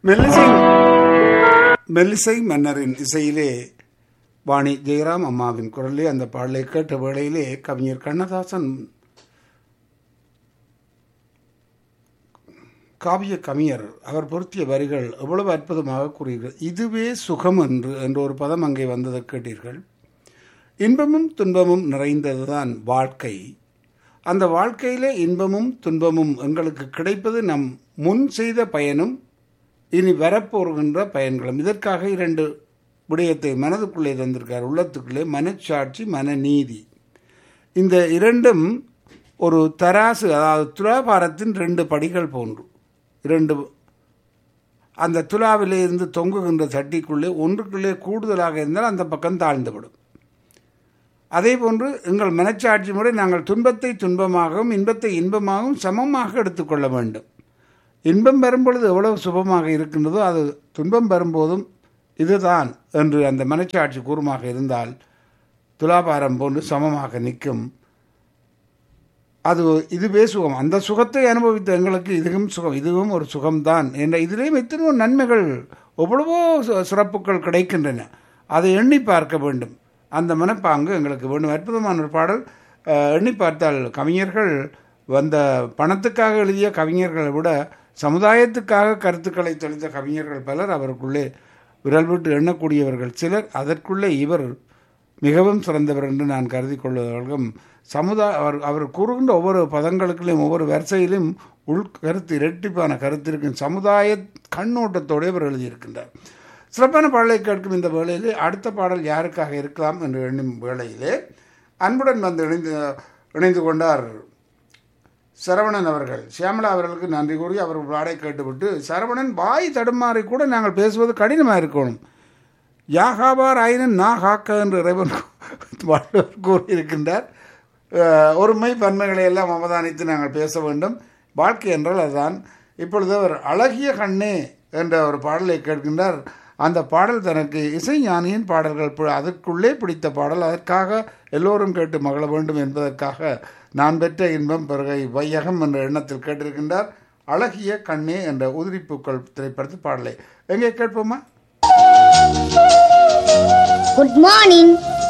மெல்லிசை மெல்லிசை மன்னரின் இசையிலே வாணி ஜெயராம் அம்மாவின் குரலிலே அந்த பாடலை கேட்ட வேளையிலே கவிஞர் கண்ணதாசன் காவிய கவிஞர் அவர் பொருத்திய வரிகள் எவ்வளவு அற்புதமாக கூறுகிறார் இதுவே சுகம் என்று என்ற ஒரு பதம் அங்கே வந்ததை கேட்டீர்கள் இன்பமும் துன்பமும் நிறைந்ததுதான் வாழ்க்கை அந்த வாழ்க்கையிலே இன்பமும் துன்பமும் எங்களுக்கு கிடைப்பது நம் முன் செய்த பயனும் இனி வரப்போகின்ற பயன்களும் இதற்காக இரண்டு விடயத்தை மனதுக்குள்ளே தந்திருக்கார் உள்ளத்துக்குள்ளே மனச்சாட்சி மனநீதி இந்த இரண்டும் ஒரு தராசு அதாவது துலாபாரத்தின் ரெண்டு படிகள் போன்று இரண்டு அந்த துலாவிலே இருந்து தொங்குகின்ற சட்டிக்குள்ளே ஒன்றுக்குள்ளே கூடுதலாக இருந்தால் அந்த பக்கம் தாழ்ந்துவிடும் அதே போன்று எங்கள் மனச்சாட்சி முறை நாங்கள் துன்பத்தை துன்பமாகவும் இன்பத்தை இன்பமாகவும் சமமாக எடுத்துக்கொள்ள வேண்டும் இன்பம் வரும்பொழுது எவ்வளவு சுபமாக இருக்கின்றதோ அது துன்பம் வரும்போதும் இதுதான் என்று அந்த மனச்சாட்சி கூறுமாக இருந்தால் துலாபாரம் போன்று சமமாக நிற்கும் அது இதுவே சுகம் அந்த சுகத்தை அனுபவித்த எங்களுக்கு இதுவும் சுகம் இதுவும் ஒரு சுகம்தான் என்ற இதிலேயும் எத்தனையோ நன்மைகள் எவ்வளவோ சு- சிறப்புகள் கிடைக்கின்றன அதை எண்ணி பார்க்க வேண்டும் அந்த மனப்பாங்கு எங்களுக்கு வேண்டும் அற்புதமான ஒரு பாடல் அஹ், எண்ணி பார்த்தால் கவிஞர்கள் வந்த பணத்துக்காக எழுதிய கவிஞர்களை விட சமுதாயத்துக்காக கருத்துக்களை தெளித்த கவிஞர்கள் பலர் அவருக்குள்ளே விரல் விட்டு எண்ணக்கூடியவர்கள் சிலர் அதற்குள்ளே இவர் மிகவும் சிறந்தவர் என்று நான் கருதி கொள்வதற்கும் சமுதாய அவர் அவர் கூறுகின்ற ஒவ்வொரு பதங்களுக்குள்ளும் ஒவ்வொரு வரிசையிலும் உள் கருத்து இரட்டிப்பான கருத்து இருக்கும் சமுதாய கண்ணோட்டத்தோடு இவர் எழுதியிருக்கின்றார் சிறப்பான பாடலை கேட்கும் இந்த வேளையிலே அடுத்த பாடல் யாருக்காக இருக்கலாம் என்று எண்ணும் வேளையிலே அன்புடன் வந்து இணைந்து இணைந்து கொண்டார் சரவணன் அவர்கள் சியாமலா அவர்களுக்கு நன்றி கூறி அவர் பாடை கேட்டுவிட்டு சரவணன் வாய் தடுமாறி கூட நாங்கள் பேசுவது கடினமாக இருக்கணும் யாகாபார் ஆயினும் நா காக்க என்று இறைவன் வள்ளுவர் கூறியிருக்கின்றார் அஹ், ஒருமை பன்மைகளை எல்லாம் அவதானித்து நாங்கள் பேச வேண்டும் வாழ்க்கை என்றால் அதுதான் இப்பொழுது அவர் அழகிய கண்ணே என்ற ஒரு பாடலை கேட்கின்றார் அந்த பாடல் தனக்கு இசை ஞானியின் பாடல்கள் பி- அதற்குள்ளே பிடித்த பாடல் அதற்காக எல்லோரும் கேட்டு மகள வேண்டும் என்பதற்காக நான் பெற்ற இன்பம் பிறகை வையகம் என்ற எண்ணத்தில் கேட்டிருக்கின்றார் அழகிய கண்ணே என்ற உதிரிப்பூக்கள் திரைப்படத்து பாடலை எங்கே கேட்போமா Good morning.